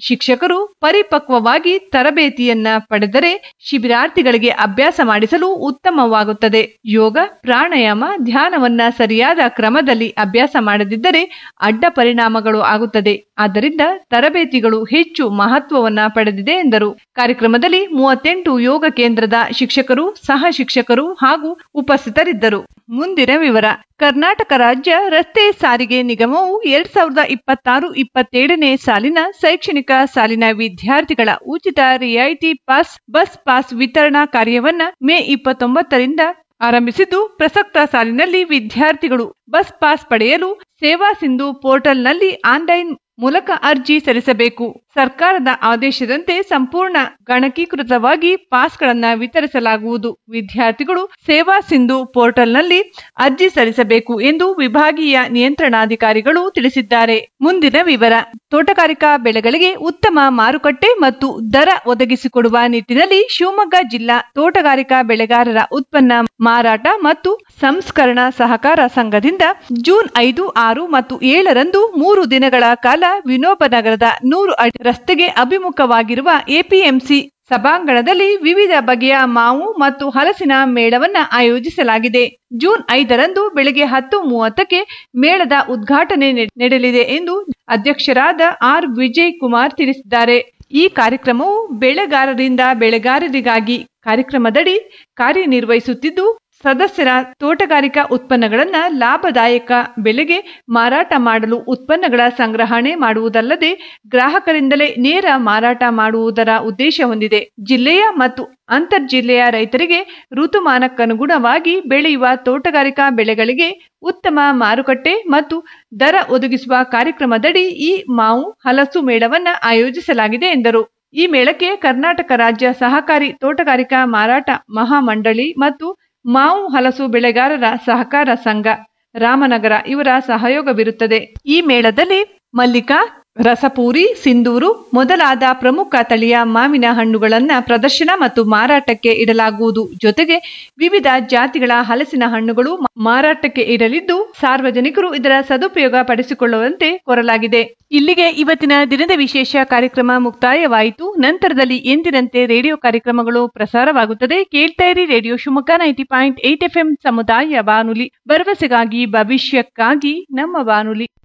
ಶಿಕ್ಷಕರು ಪರಿಪಕ್ವವಾಗಿ ತರಬೇತಿಯನ್ನ ಪಡೆದರೆ ಶಿಬಿರಾರ್ಥಿಗಳಿಗೆ ಅಭ್ಯಾಸ ಮಾಡಿಸಲು ಉತ್ತಮವಾಗುತ್ತದೆ ಯೋಗ ಪ್ರಾಣಾಯಾಮ ಧ್ಯಾನವನ್ನ ಸರಿಯಾದ ಕ್ರಮದಲ್ಲಿ ಅಭ್ಯಾಸ ಮಾಡದಿದ್ದರೆ ಅಡ್ಡ ಪರಿಣಾಮಗಳು ಆಗುತ್ತದೆ ಆದ್ದರಿಂದ ತರಬೇತಿಗಳು ಹೆಚ್ಚು ಮಹತ್ವವನ್ನ ಪಡೆದಿದೆ ಎಂದರು ಕಾರ್ಯಕ್ರಮದಲ್ಲಿ ಮೂವತ್ತೆಂಟು ಯೋಗ ಕೇಂದ್ರದ ಶಿಕ್ಷಕರು ಸಹ ಶಿಕ್ಷಕರು ಹಾಗೂ ಉಪಸ್ಥಿತರಿದ್ದರು ಮುಂದಿನ ವಿವರ ಕರ್ನಾಟಕ ರಾಜ್ಯ ರಸ್ತೆ ಸಾರಿಗೆ ನಿಗಮವು ಎರಡ್ ಸಾವಿರದ ಇಪ್ಪತ್ತಾರು ಇಪ್ಪತ್ತೇಳನೇ ಸಾಲಿನ ಶೈಕ್ಷಣಿಕ ಸಾಲಿನ ವಿದ್ಯಾರ್ಥಿಗಳ ಉಚಿತ ರಿಯಾಯಿತಿ ಪಾಸ್ ಬಸ್ ಪಾಸ್ ವಿತರಣಾ ಕಾರ್ಯವನ್ನ ಮೇ ಇಪ್ಪತ್ತೊಂಬತ್ತರಿಂದ ಆರಂಭಿಸಿದ್ದು ಪ್ರಸಕ್ತ ಸಾಲಿನಲ್ಲಿ ವಿದ್ಯಾರ್ಥಿಗಳು ಬಸ್ ಪಾಸ್ ಪಡೆಯಲು ಸೇವಾ ಸಿಂಧು ಪೋರ್ಟಲ್ನಲ್ಲಿ ಆನ್ಲೈನ್ ಮೂಲಕ ಅರ್ಜಿ ಸಲ್ಲಿಸಬೇಕು ಸರ್ಕಾರದ ಆದೇಶದಂತೆ ಸಂಪೂರ್ಣ ಗಣಕೀಕೃತವಾಗಿ ಪಾಸ್ಗಳನ್ನ ವಿತರಿಸಲಾಗುವುದು ವಿದ್ಯಾರ್ಥಿಗಳು ಸೇವಾ ಸಿಂಧು ಪೋರ್ಟಲ್ನಲ್ಲಿ ಅರ್ಜಿ ಸಲ್ಲಿಸಬೇಕು ಎಂದು ವಿಭಾಗೀಯ ನಿಯಂತ್ರಣಾಧಿಕಾರಿಗಳು ತಿಳಿಸಿದ್ದಾರೆ ಮುಂದಿನ ವಿವರ ತೋಟಗಾರಿಕಾ ಬೆಳೆಗಳಿಗೆ ಉತ್ತಮ ಮಾರುಕಟ್ಟೆ ಮತ್ತು ದರ ಒದಗಿಸಿಕೊಡುವ ನಿಟ್ಟಿನಲ್ಲಿ ಶಿವಮೊಗ್ಗ ಜಿಲ್ಲಾ ತೋಟಗಾರಿಕಾ ಬೆಳೆಗಾರರ ಉತ್ಪನ್ನ ಮಾರಾಟ ಮತ್ತು ಸಂಸ್ಕರಣಾ ಸಹಕಾರ ಸಂಘದಿಂದ ಜೂನ್ ಐದು ಆರು ಮತ್ತು ಏಳರಂದು ಮೂರು ದಿನಗಳ ಕಾಲ ವಿನೋಬನಗರದ ನೂರು ಅಡಿ ರಸ್ತೆಗೆ ಅಭಿಮುಖವಾಗಿರುವ ಎಪಿಎಂಸಿ ಸಭಾಂಗಣದಲ್ಲಿ ವಿವಿಧ ಬಗೆಯ ಮಾವು ಮತ್ತು ಹಲಸಿನ ಮೇಳವನ್ನ ಆಯೋಜಿಸಲಾಗಿದೆ ಜೂನ್ ಐದರಂದು ಬೆಳಗ್ಗೆ ಹತ್ತು ಮೂವತ್ತಕ್ಕೆ ಮೇಳದ ಉದ್ಘಾಟನೆ ನಡೆಯಲಿದೆ ಎಂದು ಅಧ್ಯಕ್ಷರಾದ ಆರ್ ವಿಜಯ್ ಕುಮಾರ್ ತಿಳಿಸಿದ್ದಾರೆ ಈ ಕಾರ್ಯಕ್ರಮವು ಬೆಳೆಗಾರರಿಂದ ಬೆಳೆಗಾರರಿಗಾಗಿ ಕಾರ್ಯಕ್ರಮದಡಿ ಕಾರ್ಯನಿರ್ವಹಿಸುತ್ತಿದ್ದು ಸದಸ್ಯರ ತೋಟಗಾರಿಕಾ ಉತ್ಪನ್ನಗಳನ್ನ ಲಾಭದಾಯಕ ಬೆಲೆಗೆ ಮಾರಾಟ ಮಾಡಲು ಉತ್ಪನ್ನಗಳ ಸಂಗ್ರಹಣೆ ಮಾಡುವುದಲ್ಲದೆ ಗ್ರಾಹಕರಿಂದಲೇ ನೇರ ಮಾರಾಟ ಮಾಡುವುದರ ಉದ್ದೇಶ ಹೊಂದಿದೆ ಜಿಲ್ಲೆಯ ಮತ್ತು ಅಂತರ್ಜಿಲ್ಲೆಯ ರೈತರಿಗೆ ಋತುಮಾನಕ್ಕನುಗುಣವಾಗಿ ಬೆಳೆಯುವ ತೋಟಗಾರಿಕಾ ಬೆಳೆಗಳಿಗೆ ಉತ್ತಮ ಮಾರುಕಟ್ಟೆ ಮತ್ತು ದರ ಒದಗಿಸುವ ಕಾರ್ಯಕ್ರಮದಡಿ ಈ ಮಾವು ಹಲಸು ಮೇಳವನ್ನ ಆಯೋಜಿಸಲಾಗಿದೆ ಎಂದರು ಈ ಮೇಳಕ್ಕೆ ಕರ್ನಾಟಕ ರಾಜ್ಯ ಸಹಕಾರಿ ತೋಟಗಾರಿಕಾ ಮಾರಾಟ ಮಹಾಮಂಡಳಿ ಮತ್ತು ಮಾವು ಹಲಸು ಬೆಳೆಗಾರರ ಸಹಕಾರ ಸಂಘ ರಾಮನಗರ ಇವರ ಸಹಯೋಗವಿರುತ್ತದೆ ಈ ಮೇಳದಲ್ಲಿ ಮಲ್ಲಿಕಾ ರಸಪೂರಿ ಸಿಂಧೂರು ಮೊದಲಾದ ಪ್ರಮುಖ ತಳಿಯ ಮಾವಿನ ಹಣ್ಣುಗಳನ್ನ ಪ್ರದರ್ಶನ ಮತ್ತು ಮಾರಾಟಕ್ಕೆ ಇಡಲಾಗುವುದು ಜೊತೆಗೆ ವಿವಿಧ ಜಾತಿಗಳ ಹಲಸಿನ ಹಣ್ಣುಗಳು ಮಾರಾಟಕ್ಕೆ ಇರಲಿದ್ದು ಸಾರ್ವಜನಿಕರು ಇದರ ಸದುಪಯೋಗ ಪಡಿಸಿಕೊಳ್ಳುವಂತೆ ಕೋರಲಾಗಿದೆ ಇಲ್ಲಿಗೆ ಇವತ್ತಿನ ದಿನದ ವಿಶೇಷ ಕಾರ್ಯಕ್ರಮ ಮುಕ್ತಾಯವಾಯಿತು ನಂತರದಲ್ಲಿ ಎಂದಿನಂತೆ ರೇಡಿಯೋ ಕಾರ್ಯಕ್ರಮಗಳು ಪ್ರಸಾರವಾಗುತ್ತದೆ ಕೇಳ್ತಾ ಇರಿ radio Shivamogga ninety point eight F ಸಮುದಾಯ ಬಾನುಲಿ ಭರವಸೆಗಾಗಿ ಭವಿಷ್ಯಕ್ಕಾಗಿ ನಮ್ಮ ಬಾನುಲಿ